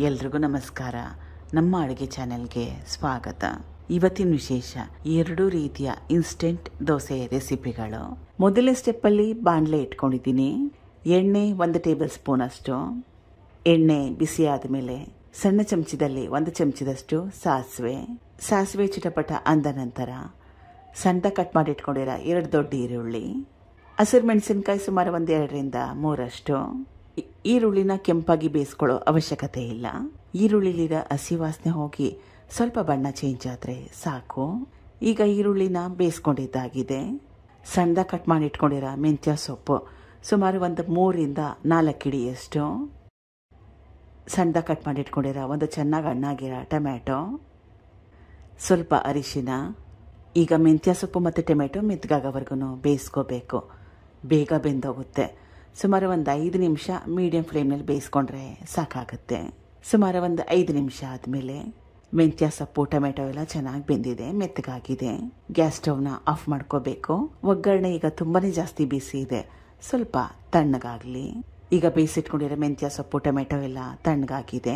ಎಲ್ರಿಗೂ ನಮಸ್ಕಾರ ನಮ್ಮ ಅಡುಗೆ ಚಾನೆಲ್ಗೆ ಸ್ವಾಗತ ಇವತ್ತಿನ ವಿಶೇಷ ಎರಡು ರೀತಿಯ ಇನ್ಸ್ಟೆಂಟ್ ದೋಸೆ ರೆಸಿಪಿಗಳು ಮೊದಲನೇ ಸ್ಟೆಪ್ಪಲ್ಲಿ ಬಾಣಲೆ ಇಟ್ಕೊಂಡಿದ್ದೀನಿ ಎಣ್ಣೆ ಒಂದು ಟೇಬಲ್ ಸ್ಪೂನ್ ಅಷ್ಟು ಎಣ್ಣೆ ಬಿಸಿ ಆದಮೇಲೆ ಸಣ್ಣ ಚಮಚದಲ್ಲಿ ಒಂದು ಚಮಚದಷ್ಟು ಸಾಸಿವೆ ಸಾಸಿವೆ ಚಿಟಪಟ ಅಂದ ನಂತರ ಸಣ್ಣ ಕಟ್ ಮಾಡಿ ಇಟ್ಕೊಂಡಿರೋ ಎರಡು ದೊಡ್ಡ ಈರುಳ್ಳಿ ಹಸಿರು ಮೆಣಸಿನ್ಕಾಯಿ ಸುಮಾರು ಒಂದು ಎರಡರಿಂದ ಮೂರಷ್ಟು ಈ- ಈರುಳ್ಳಿನ ಕೆಂಪಾಗಿ ಬೇಯಿಸ್ಕೊಳ್ಳೋ ಅವಶ್ಯಕತೆ ಇಲ್ಲ ಈರುಳ್ಳಿಲಿರೋ ಹಸಿ ವಾಸನೆ ಹೋಗಿ ಸ್ವಲ್ಪ ಬಣ್ಣ ಚೇಂಜ್ ಆದರೆ ಸಾಕು ಈಗ ಈರುಳ್ಳಿನ ಬೇಯಿಸ್ಕೊಂಡಿದ್ದಾಗಿದೆ ಸಣ್ಣದಾಗಿ ಕಟ್ ಮಾಡಿ ಇಟ್ಕೊಂಡಿರೋ ಮೆಂತ್ಯ ಸೊಪ್ಪು ಸುಮಾರು ಒಂದು ಮೂರಿಂದ ನಾಲ್ಕು ಹಿಡಿಯಷ್ಟು ಸಣ್ಣದಾಗಿ ಕಟ್ ಮಾಡಿ ಇಟ್ಕೊಂಡಿರೋ ಒಂದು ಚೆನ್ನಾಗಿ ಹಣ್ಣಾಗಿರೋ ಟೊಮ್ಯಾಟೊ ಸ್ವಲ್ಪ ಅರಿಶಿನ ಈಗ ಮೆಂತ್ಯ ಸೊಪ್ಪು ಮತ್ತು ಟೊಮೆಟೊ ಮೆತ್ತಗಾಗೋವರೆಗೂ ಬೇಯಿಸ್ಕೋಬೇಕು ಬೇಗ ಬೆಂದೋಗುತ್ತೆ ಸುಮಾರು ಒಂದು ಐದು ನಿಮಿಷ ಮೀಡಿಯಂ ಫ್ಲೇಮ್ನಲ್ಲಿ ಬೇಯಿಸ್ಕೊಂಡ್ರೆ ಸಾಕಾಗುತ್ತೆ ಸುಮಾರು ಒಂದು ಐದು ನಿಮಿಷ ಆದಮೇಲೆ ಮೆಂತ್ಯ ಸೊಪ್ಪು ಟೊಮೆಟೊ ಎಲ್ಲ ಚೆನ್ನಾಗಿ ಬೆಂದಿದೆ ಮೆತ್ತಗಾಗಿದೆ ಗ್ಯಾಸ್ ಸ್ಟವ್ನ ಆಫ್ ಮಾಡ್ಕೋಬೇಕು ಒಗ್ಗರಣೆ ಈಗ ತುಂಬಾನೇ ಜಾಸ್ತಿ ಬಿಸಿ ಇದೆ ಸ್ವಲ್ಪ ತಣ್ಣಗಾಗಲಿ ಈಗ ಬೇಯಿಸಿಟ್ಕೊಂಡಿರೋ ಮೆಂತ್ಯ ಸೊಪ್ಪು ಟೊಮೆಟೊ ಎಲ್ಲ ತಣ್ಣಗಾಗಿದೆ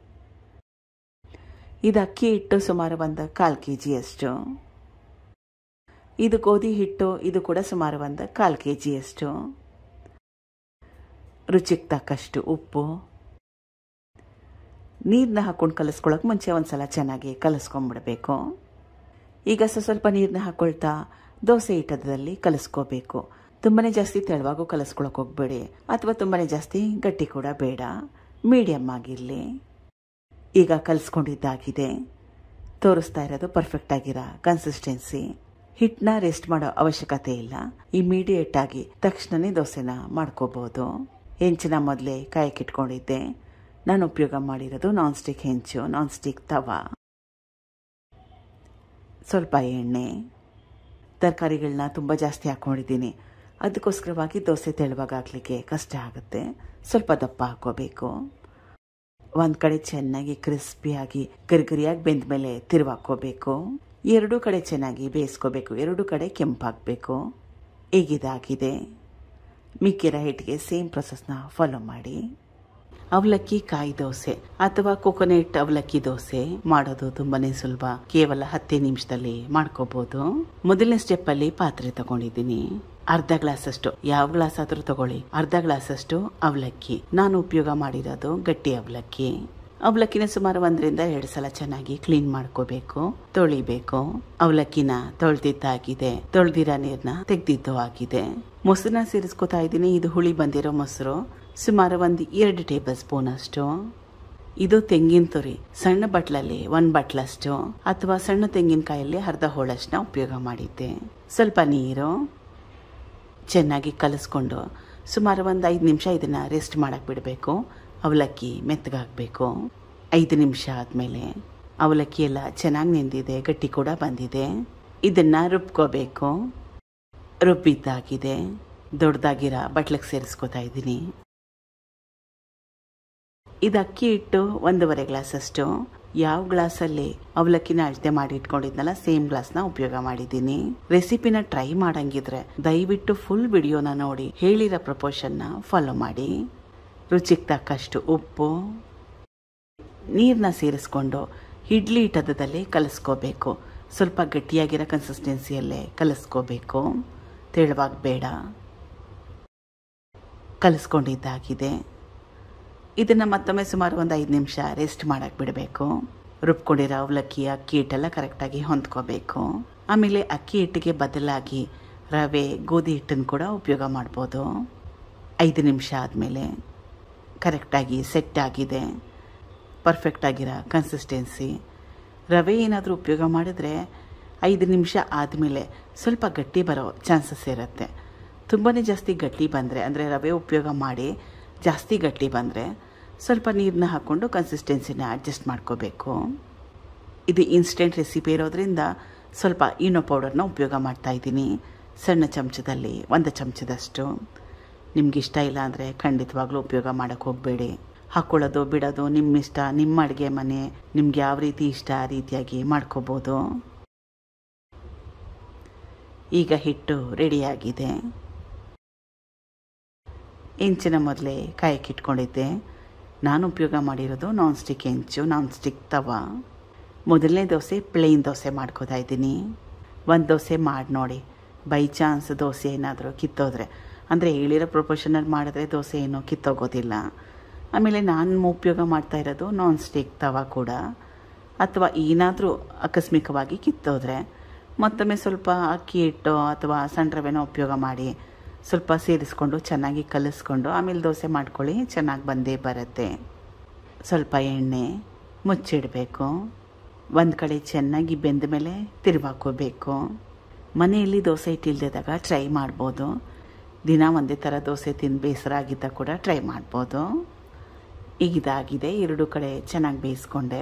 ಇದು ಅಕ್ಕಿ ಹಿಟ್ಟು ಸುಮಾರು ಒಂದು ಕಾಲು ಕೆ ಜಿಯಷ್ಟು ಇದು ಗೋಧಿ ಹಿಟ್ಟು ಇದು ಕೂಡ ಸುಮಾರು ಒಂದು ಕಾಲು ಕೆ ಜಿಯಷ್ಟು ರುಚಿಗೆ ತಕ್ಕಷ್ಟು ಉಪ್ಪು ನೀರನ್ನ ಹಾಕೊಂಡು ಕಲಿಸ್ಕೊಳ್ಳೋಕೆ ಮುಂಚೆ ಒಂದ್ಸಲ ಚೆನ್ನಾಗಿ ಕಲಿಸ್ಕೊಂಡ್ಬಿಡ್ಬೇಕು ಈಗ ಸ್ವಲ್ಪ ಸ್ವಲ್ಪ ನೀರನ್ನ ಹಾಕೊಳ್ತಾ ದೋಸೆ ಹಿಟ್ಟದಲ್ಲಿ ಕಲಿಸ್ಕೋಬೇಕು ತುಂಬಾನೇ ಜಾಸ್ತಿ ತೆಳುವಾಗೂ ಕಲಿಸ್ಕೊಳಕ್ ಹೋಗ್ಬೇಡಿ ಅಥವಾ ತುಂಬಾನೇ ಜಾಸ್ತಿ ಗಟ್ಟಿ ಕೂಡ ಬೇಡ ಮೀಡಿಯಮ್ ಆಗಿರಲಿ ಈಗ ಕಲಿಸ್ಕೊಂಡಿದ್ದಾಗಿದೆ ತೋರಿಸ್ತಾ ಇರೋದು ಪರ್ಫೆಕ್ಟ್ ಆಗಿರೋ ಕನ್ಸಿಸ್ಟೆನ್ಸಿ ಹಿಟ್ಟನ್ನ ರೆಸ್ಟ್ ಮಾಡೋ ಅವಶ್ಯಕತೆ ಇಲ್ಲ ಇಮಿಡಿಯೇಟ್ ಆಗಿ ತಕ್ಷಣನೇ ದೋಸೆನ ಮಾಡ್ಕೋಬಹುದು ಹೆಂಚಿನ ಮೊದಲೇ ಕಾಯಕ್ಕಿಟ್ಕೊಂಡಿದ್ದೆ ನಾನು ಉಪಯೋಗ ಮಾಡಿರೋದು ನಾನ್ ಸ್ಟಿಕ್ ಹೆಂಚು ನಾನ್ ಸ್ಟಿಕ್ ತವಾ ಸ್ವಲ್ಪ ಎಣ್ಣೆ ತರಕಾರಿಗಳನ್ನ ತುಂಬ ಜಾಸ್ತಿ ಹಾಕೊಂಡಿದ್ದೀನಿ ಅದಕ್ಕೋಸ್ಕರವಾಗಿ ದೋಸೆ ತೆಳುವಾಗ ಹಾಕ್ಲಿಕ್ಕೆ ಕಷ್ಟ ಆಗುತ್ತೆ ಸ್ವಲ್ಪ ದಪ್ಪ ಹಾಕೋಬೇಕು ಒಂದು ಕಡೆ ಚೆನ್ನಾಗಿ ಕ್ರಿಸ್ಪಿಯಾಗಿ ಗರಿಗರಿಯಾಗಿ ಬೆಂದ ಮೇಲೆ ತಿರುವಾಕೋಬೇಕು ಎರಡೂ ಕಡೆ ಚೆನ್ನಾಗಿ ಬೇಯಿಸ್ಕೋಬೇಕು ಎರಡೂ ಕಡೆ ಕೆಂಪಾಗಬೇಕು ಈಗಿದಾಗಿದೆ ಮಿಕ್ಕಿರ ಹಿಟ್ಟಿಗೆ ಸೇಮ್ ಪ್ರೊಸೆಸ್ನ ಫಾಲೋ ಮಾಡಿ ಅವಲಕ್ಕಿ ಕಾಯಿ ದೋಸೆ ಅಥವಾ ಕೊಕೊನೆಟ್ ಅವಲಕ್ಕಿ ದೋಸೆ ಮಾಡೋದು ತುಂಬಾನೇ ಸುಲಭ ಕೇವಲ ಹತ್ತೇ ನಿಮಿಷದಲ್ಲಿ ಮಾಡ್ಕೋಬಹುದು ಮೊದಲನೇ ಸ್ಟೆಪ್ ಅಲ್ಲಿ ಪಾತ್ರೆ ತಗೊಂಡಿದ್ದೀನಿ ಅರ್ಧ ಗ್ಲಾಸ್ ಅಷ್ಟು ಯಾವ ಗ್ಲಾಸ್ ಆದ್ರೂ ತಗೊಳ್ಳಿ ಅರ್ಧ ಗ್ಲಾಸ್ ಅಷ್ಟು ಅವಲಕ್ಕಿ ನಾನು ಉಪಯೋಗ ಮಾಡಿರೋದು ಗಟ್ಟಿ ಅವಲಕ್ಕಿ ಅವಲಕ್ಕಿನ ಸುಮಾರು ಒಂದರಿಂದ ಎರಡು ಸಲ ಚೆನ್ನಾಗಿ ಕ್ಲೀನ್ ಮಾಡ್ಕೋಬೇಕು ತೊಳಿಬೇಕು ಅವಲಕ್ಕಿನ ತೊಳ್ದಿದ್ದಾಗಿದೆ ತೊಳ್ದಿರೋ ನೀರ್ನ ತೆಗ್ದಿದ್ದು ಆಗಿದೆ ಮೊಸರನ್ನ ಸೇರಿಸ್ಕೊತಾ ಇದ್ದೀನಿ ಇದು ಹುಳಿ ಬಂದಿರೋ ಮೊಸರು ಸುಮಾರು ಒಂದು ಎರಡು ಟೇಬಲ್ ಸ್ಪೂನ್ ಅಷ್ಟು ಇದು ತೆಂಗಿನ ತುರಿ ಸಣ್ಣ ಬಟ್ಲಲ್ಲಿ ಒಂದ್ ಬಟ್ಲಷ್ಟು ಅಥವಾ ಸಣ್ಣ ತೆಂಗಿನಕಾಯಲ್ಲಿ ಅರ್ಧ ಹೋಳಷ್ಟನ್ನ ಉಪಯೋಗ ಮಾಡಿದ್ದೆ ಸ್ವಲ್ಪ ನೀರು ಚೆನ್ನಾಗಿ ಕಲಿಸ್ಕೊಂಡು ಸುಮಾರು ಒಂದು ಐದು ನಿಮಿಷ ಇದನ್ನ ರೆಸ್ಟ್ ಮಾಡಕ್ ಬಿಡಬೇಕು ಅವಲಕ್ಕಿ ಮೆತ್ತಗಾಗಬೇಕು ಐದು ನಿಮಿಷ ಆದಮೇಲೆ ಅವಲಕ್ಕಿ ಎಲ್ಲ ಚೆನ್ನಾಗಿ ನೆಂದಿದೆ ಗಟ್ಟಿ ಕೂಡ ಬಂದಿದೆ ಇದನ್ನ ರುಬ್ಕೋಬೇಕು ರುಬ್ಬಿದ್ದಾಗಿದೆ ದೊಡ್ಡದಾಗಿರೋ ಬಟ್ಲಿಗೆ ಸೇರಿಸ್ಕೊತಾ ಇದ್ದೀನಿ ಇದು ಅಕ್ಕಿ ಹಿಟ್ಟು ಒಂದೂವರೆ ಗ್ಲಾಸ್ ಅಷ್ಟು ಯಾವ ಗ್ಲಾಸಲ್ಲಿ ಅವಲಕ್ಕಿನ ಅಳತೆ ಮಾಡಿ ಇಟ್ಕೊಂಡಿದ್ನಲ್ಲ ಸೇಮ್ ಗ್ಲಾಸ್ನ ಉಪಯೋಗ ಮಾಡಿದ್ದೀನಿ ರೆಸಿಪಿನ ಟ್ರೈ ಮಾಡಂಗಿದ್ರೆ ದಯವಿಟ್ಟು ಫುಲ್ ವಿಡಿಯೋನ ನೋಡಿ ಹೇಳಿರೋ ಪ್ರಪೋರ್ಷನ್ನ ಫಾಲೋ ಮಾಡಿ ರುಚಿಗೆ ತಕ್ಕಷ್ಟು ಉಪ್ಪು ನೀರನ್ನ ಸೇರಿಸ್ಕೊಂಡು ಇಡ್ಲಿ ಹಿಟ್ಟದಲ್ಲಿ ಕಲಿಸ್ಕೋಬೇಕು ಸ್ವಲ್ಪ ಗಟ್ಟಿಯಾಗಿರೋ ಕನ್ಸಿಸ್ಟೆನ್ಸಿಯಲ್ಲೇ ಕಲಿಸ್ಕೋಬೇಕು ತೆಳುವಾಗಿ ಬೇಡ ಕಲಿಸ್ಕೊಂಡಿದ್ದಾಗಿದೆ ಇದನ್ನ ಮತ್ತೊಮ್ಮೆ ಸುಮಾರು ಒಂದು ಐದು ನಿಮಿಷ ರೆಸ್ಟ್ ಮಾಡಕ್ ಬಿಡಬೇಕು ರುಬ್ಕೊಂಡಿರೋ ಅವಲಕ್ಕಿ ಅಕ್ಕಿ ಹಿಟ್ಟೆಲ್ಲ ಕರೆಕ್ಟಾಗಿ ಹೊಂದ್ಕೋಬೇಕು ಆಮೇಲೆ ಅಕ್ಕಿ ಹಿಟ್ಟಿಗೆ ಬದಲಾಗಿ ರವೆ ಗೋಧಿ ಹಿಟ್ಟನ್ನು ಕೂಡ ಉಪಯೋಗ ಮಾಡ್ಬೋದು ಐದು ನಿಮಿಷ ಆದಮೇಲೆ ಕರೆಕ್ಟಾಗಿ ಸೆಟ್ ಆಗಿದೆ ಪರ್ಫೆಕ್ಟ್ ಆಗಿರೋ ಕನ್ಸಿಸ್ಟೆನ್ಸಿ ರವೆ ಏನಾದರೂ ಉಪಯೋಗ ಮಾಡಿದ್ರೆ ಐದು ನಿಮಿಷ ಆದಮೇಲೆ ಸ್ವಲ್ಪ ಗಟ್ಟಿ ಬರೋ ಚಾನ್ಸಸ್ ಇರುತ್ತೆ ತುಂಬಾ ಜಾಸ್ತಿ ಗಟ್ಟಿ ಬಂದರೆ ಅಂದರೆ ರವೆ ಉಪಯೋಗ ಮಾಡಿ ಜಾಸ್ತಿ ಗಟ್ಟಿ ಬಂದರೆ ಸ್ವಲ್ಪ ನೀರನ್ನ ಹಾಕ್ಕೊಂಡು ಕನ್ಸಿಸ್ಟೆನ್ಸಿನ ಅಡ್ಜಸ್ಟ್ ಮಾಡ್ಕೋಬೇಕು ಇದು ಇನ್ಸ್ಟೆಂಟ್ ರೆಸಿಪಿ ಇರೋದ್ರಿಂದ ಸ್ವಲ್ಪ ಈನೋ ಪೌಡರ್ನ ಉಪಯೋಗ ಮಾಡ್ತಾ ಇದ್ದೀನಿ ಸಣ್ಣ ಚಮಚದಲ್ಲಿ ಒಂದು ಚಮಚದಷ್ಟು ನಿಮ್ಗೆ ಇಷ್ಟ ಇಲ್ಲ ಅಂದರೆ ಖಂಡಿತವಾಗ್ಲೂ ಉಪಯೋಗ ಮಾಡೋಕ್ಕೆ ಹೋಗಬೇಡಿ ಹಾಕ್ಕೊಳ್ಳೋದು ಬಿಡೋದು ನಿಮ್ಮ ಇಷ್ಟ ನಿಮ್ಮ ಅಡುಗೆ ಮನೆ ನಿಮ್ಗೆ ಯಾವ ರೀತಿ ಇಷ್ಟ ಆ ರೀತಿಯಾಗಿ ಮಾಡ್ಕೋಬೋದು ಈಗ ಹಿಟ್ಟು ರೆಡಿಯಾಗಿದೆ ಇಂಚಿನ ಮೊದಲೇ ಕಾಯಕ್ಕಿಟ್ಕೊಂಡಿದ್ದೆ ನಾನು ಉಪಯೋಗ ಮಾಡಿರೋದು ನಾನ್ ಸ್ಟಿಕ್ ಹೆಂಚು ನಾನ್ ಸ್ಟಿಕ್ ತವ ಮೊದಲನೇ ದೋಸೆ ಪ್ಲೇನ್ ದೋಸೆ ಮಾಡ್ಕೋತಾ ಇದ್ದೀನಿ ಒಂದು ದೋಸೆ ಮಾಡಿ ನೋಡಿ ಬೈ ಚಾನ್ಸ್ ದೋಸೆ ಏನಾದರೂ ಕಿತ್ತೋದ್ರೆ ಅಂದರೆ ಹೇಳಿರೋ ಪ್ರೊಪೋರ್ಷನಲ್ಲಿ ಮಾಡಿದ್ರೆ ದೋಸೆ ಏನೋ ಕಿತ್ತೋಗೋದಿಲ್ಲ ಆಮೇಲೆ ನಾನು ಉಪಯೋಗ ಮಾಡ್ತಾ ಇರೋದು ನಾನ್ ಸ್ಟಿಕ್ ತವ ಕೂಡ ಅಥವಾ ಏನಾದರೂ ಆಕಸ್ಮಿಕವಾಗಿ ಕಿತ್ತೋದ್ರೆ ಮತ್ತೊಮ್ಮೆ ಸ್ವಲ್ಪ ಅಕ್ಕಿ ಹಿಟ್ಟು ಅಥವಾ ಸಣ್ಣ ರವೆನ ಉಪಯೋಗ ಮಾಡಿ ಸ್ವಲ್ಪ ಸೇರಿಸ್ಕೊಂಡು ಚೆನ್ನಾಗಿ ಕಲಿಸ್ಕೊಂಡು ಆಮೇಲೆ ದೋಸೆ ಮಾಡ್ಕೊಳ್ಳಿ ಚೆನ್ನಾಗಿ ಬಂದೇ ಬರುತ್ತೆ ಸ್ವಲ್ಪ ಎಣ್ಣೆ ಮುಚ್ಚಿಡಬೇಕು ಒಂದು ಕಡೆ ಚೆನ್ನಾಗಿ ಬೆಂದ ಮೇಲೆ ತಿರುವಾಕೋಬೇಕು ಮನೆಯಲ್ಲಿ ದೋಸೆ ಇಟ್ಟಿಲ್ದಿದ್ದಾಗ ಟ್ರೈ ಮಾಡ್ಬೋದು ದಿನ ಒಂದೇ ಥರ ದೋಸೆ ತಿಂದು ಬೇಸರ ಆಗಿದ್ದಾಗ ಕೂಡ ಟ್ರೈ ಮಾಡ್ಬೋದು ಈಗ ಇದಾಗಿದೆ ಎರಡು ಕಡೆ ಚೆನ್ನಾಗಿ ಬೇಯಿಸ್ಕೊಂಡೆ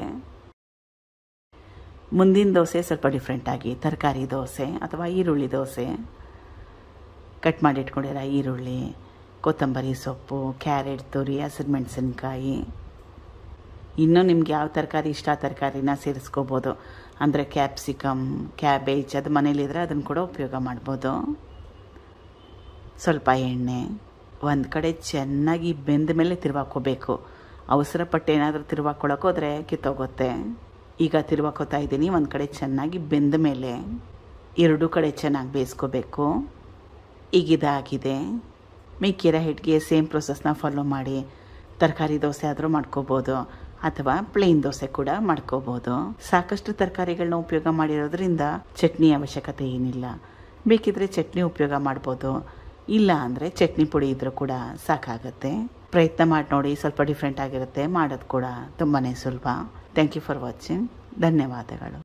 ಮುಂದಿನ ದೋಸೆ ಸ್ವಲ್ಪ ಡಿಫ್ರೆಂಟಾಗಿ ತರಕಾರಿ ದೋಸೆ ಅಥವಾ ಈರುಳ್ಳಿ ದೋಸೆ ಕಟ್ ಮಾಡಿ ಇಟ್ಕೊಂಡಿರೋ ಈರುಳ್ಳಿ ಕೊತ್ತಂಬರಿ ಸೊಪ್ಪು ಕ್ಯಾರೆಟ್ ತುರಿ ಹಸಿರುಮೆಣಸಿನ್ಕಾಯಿ ಇನ್ನೂ ನಿಮ್ಗೆ ಯಾವ ತರಕಾರಿ ಇಷ್ಟ ಆ ತರಕಾರಿನ ಸೇರಿಸ್ಕೋಬೋದು ಅಂದರೆ ಕ್ಯಾಪ್ಸಿಕಮ್ ಕ್ಯಾಬೇಜ್ ಅದು ಮನೇಲಿದ್ರೆ ಅದನ್ನು ಕೂಡ ಉಪಯೋಗ ಮಾಡ್ಬೋದು ಸ್ವಲ್ಪ ಎಣ್ಣೆ ಒಂದು ಕಡೆ ಚೆನ್ನಾಗಿ ಬೆಂದ ಮೇಲೆ ತಿರುವಾಕೋಬೇಕು ಅವಸರ ಪಟ್ಟು ಏನಾದರೂ ತಿರುವಾಕೊಳಕೋದ್ರೆ ಕಿತ್ತೋಗುತ್ತೆ ಈಗ ತಿರುವಾಕೋತಾ ಇದ್ದೀನಿ ಒಂದು ಕಡೆ ಚೆನ್ನಾಗಿ ಬೆಂದ ಮೇಲೆ ಎರಡೂ ಕಡೆ ಚೆನ್ನಾಗಿ ಬೇಯಿಸ್ಕೋಬೇಕು ಈಗ ಇದಾಗಿದೆ ಮಿಕ್ಕಿರೋ ಹಿಟ್ಟಿಗೆ ಸೇಮ್ ಪ್ರೊಸೆಸ್ನ ಫಾಲೋ ಮಾಡಿ ತರಕಾರಿ ದೋಸೆ ಆದರೂ ಮಾಡ್ಕೋಬೋದು ಅಥವಾ ಪ್ಲೇನ್ ದೋಸೆ ಕೂಡ ಮಾಡ್ಕೋಬೋದು ಸಾಕಷ್ಟು ತರಕಾರಿಗಳನ್ನ ಉಪಯೋಗ ಮಾಡಿರೋದ್ರಿಂದ ಚಟ್ನಿ ಅವಶ್ಯಕತೆ ಏನಿಲ್ಲ ಬೇಕಿದ್ರೆ ಚಟ್ನಿ ಉಪಯೋಗ ಮಾಡ್ಬೋದು ಇಲ್ಲ ಅಂದರೆ ಚಟ್ನಿ ಪುಡಿ ಇದ್ರೂ ಕೂಡ ಸಾಕಾಗುತ್ತೆ ಪ್ರಯತ್ನ ಮಾಡಿ ನೋಡಿ ಸ್ವಲ್ಪ ಡಿಫ್ರೆಂಟ್ ಆಗಿರುತ್ತೆ ಮಾಡೋದು ಕೂಡ ತುಂಬಾ ಸುಲಭ ಥ್ಯಾಂಕ್ ಯು ಫಾರ್ ವಾಚಿಂಗ್ ಧನ್ಯವಾದಗಳು